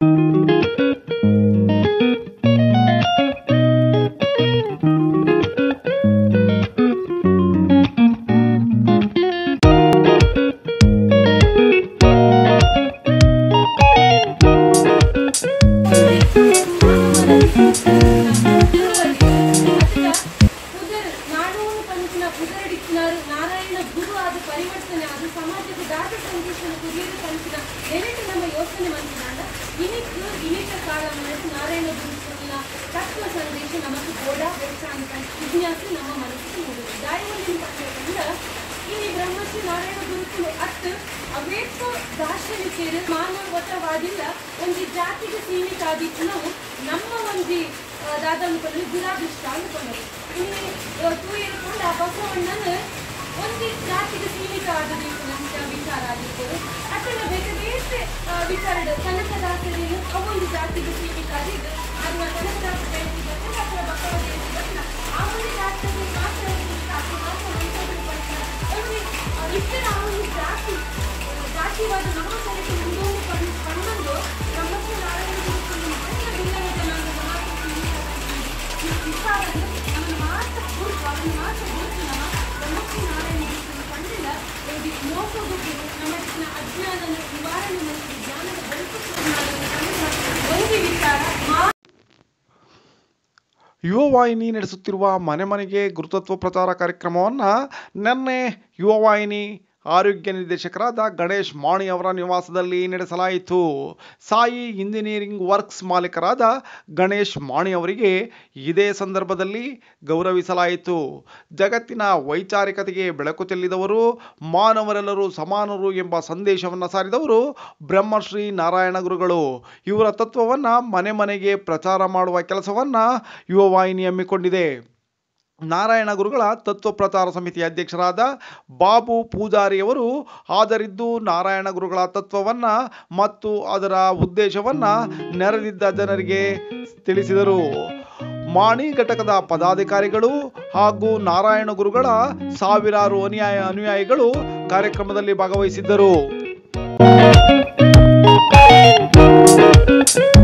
ಪುದರ್ ನಾಡೋಣ ಪಂಚಿನ ಪುದರಡಿಕ್ಕಿನಾರು ನಾರಾಯಣ ಗುರು ಆದ ಪರಿವರ್ತನೆ ಅದು ಸಮಾಜಕ್ಕೆ ದಾಟ ಸಂದೇಶನ ಕುರಿಯರು ಪಂಚಿನ ನೆನಟು ನಮ್ಮ ಯೋಚನೆ ಮಂಚಿನಾಂಡ ಇನಿಕ್ ಇನಿಕ ಕಾಲ ಮನಸ್ಸು ನಾರಾಯಣ ಗುರುವಿನ ತತ್ವ ಸಂದೇಶ ನಮಗೆ ಗೋಡ ಬೆಳಸಾಂತ ವಿಜ್ಞಾಸ ನಮ್ಮ ಮನಸ್ಸಿಗೆ ಮೂಡಿದೆ ದಾರಿಯಲ್ಲಿ ಪಂಚಕಂಡ ಇನಿ ಬ್ರಹ್ಮಶ್ರೀ ನಾರಾಯಣ ಗುರುಕುಲು ಅತ್ ಅವೇಕ ದಾರ್ಶನಿಕರು ಮಾನವತವಾದಿಲ್ಲ ಒಂದು ಜಾತಿಗೆ ಸೀಮಿತ ಆದಿತ್ತು ನಾವು ನಮ್ಮ ಒಂದು ದಾದಂಪಲ್ಲಿ ಗುಲಾಬಿಷ್ಟ ಅನ್ಕೊಂಡರು ಇಲ್ಲಿ ತೂ ಇರ್ಕೊಂಡು ಆ ಬಸವಣ್ಣನ ಒಂದು ಜಾತಿಗೆ ಸೀಮಿತ ಆದದ್ದು ನಮ್ಗೆ ವಿಚಾರ ಆಗಿರ್ಬೋದು ಅಥವಾ ಬೇರೆ ಬೇರೆ ವಿಚಾರ ಕನಕದಾಸರೇನು ಅವೊಂದು ಜಾತಿಗೆ ಸೀಮಿತ ಆಗಿದ್ದು ಅದು ಕನಕದಾಸ ಜಯಂತಿ ಬಂದ್ರೆ ಅಥವಾ ಬಸವ ಜಯಂತಿ ಬಂದ್ರೆ ಆ ಒಂದು ಜಾತಿಗೆ ಮಾತ್ರ ಸಾಕು ಮಾತ್ರ ಮೈಸೂರು ಬಂದ ಒಂದು ಇತರ ಆ ಒಂದು ಜಾತಿ ಜಾತಿವಾದ ಮಹಾಸರಕ್ಕೆ ಮುಂದೊಂದು ಪಣ್ಣು ಪಣ್ಣಂದು ನಮ್ಮಷ್ಟು ನಾರಾಯಣ ಗುರುಕುಲು ಮಾತ್ರ ಭಿನ್ನವ ಜನಾಂಗ ಮಹಾಸಭೆ ಈ ವಿಚಾರವನ್ನು ನಮ್ಮನ್ನು ಮಾತ್ರ ಗುರುತು ಅದನ್ನು ಮಾತ್ರ ಗುರುತು ನಮ್ಮ ಬ್ರಹ್ಮಶ್ರೀ ನಾರಾಯಣ ಗುರುಕುಲು ಪಂಡಿಲ್ಲ ಒಂದು ಮೋಸಗುಟ್ಟು ನಮ್ಮ ಅಜ್ಞಾನ ನಿವಾರಣೆ ಮತ್ತು ಜ್ಞಾನದ ಬೆಳಕು ಒಂದು ವಿಚಾರ ಮಾ ಯುವವಾಹಿನಿ ನಡೆಸುತ್ತಿರುವ ಮನೆ ಮನೆಗೆ ಗುರುತತ್ವ ಪ್ರಚಾರ ಕಾರ್ಯಕ್ರಮವನ್ನು ನಿನ್ನೆ ಯುವವಾಹಿನಿ ಆರೋಗ್ಯ ನಿರ್ದೇಶಕರಾದ ಗಣೇಶ್ ಮಾಣಿ ಅವರ ನಿವಾಸದಲ್ಲಿ ನಡೆಸಲಾಯಿತು ಸಾಯಿ ಇಂಜಿನಿಯರಿಂಗ್ ವರ್ಕ್ಸ್ ಮಾಲೀಕರಾದ ಗಣೇಶ್ ಮಾಣಿ ಅವರಿಗೆ ಇದೇ ಸಂದರ್ಭದಲ್ಲಿ ಗೌರವಿಸಲಾಯಿತು ಜಗತ್ತಿನ ವೈಚಾರಿಕತೆಗೆ ಬೆಳಕು ಚೆಲ್ಲಿದವರು ಮಾನವರೆಲ್ಲರೂ ಸಮಾನರು ಎಂಬ ಸಂದೇಶವನ್ನು ಸಾರಿದವರು ಬ್ರಹ್ಮಶ್ರೀ ನಾರಾಯಣ ಗುರುಗಳು ಇವರ ತತ್ವವನ್ನು ಮನೆ ಮನೆಗೆ ಪ್ರಚಾರ ಮಾಡುವ ಕೆಲಸವನ್ನು ಯುವವಾಹಿನಿ ಹಮ್ಮಿಕೊಂಡಿದೆ ನಾರಾಯಣ ಗುರುಗಳ ತತ್ವ ಪ್ರಚಾರ ಸಮಿತಿಯ ಅಧ್ಯಕ್ಷರಾದ ಬಾಬು ಪೂಜಾರಿಯವರು ಹಾಜರಿದ್ದು ನಾರಾಯಣ ಗುರುಗಳ ತತ್ವವನ್ನು ಮತ್ತು ಅದರ ಉದ್ದೇಶವನ್ನು ನೆರೆದಿದ್ದ ಜನರಿಗೆ ತಿಳಿಸಿದರು ಮಾಣಿ ಘಟಕದ ಪದಾಧಿಕಾರಿಗಳು ಹಾಗೂ ನಾರಾಯಣ ಗುರುಗಳ ಸಾವಿರಾರು ಅನುಯಾಯ ಅನುಯಾಯಿಗಳು ಕಾರ್ಯಕ್ರಮದಲ್ಲಿ ಭಾಗವಹಿಸಿದ್ದರು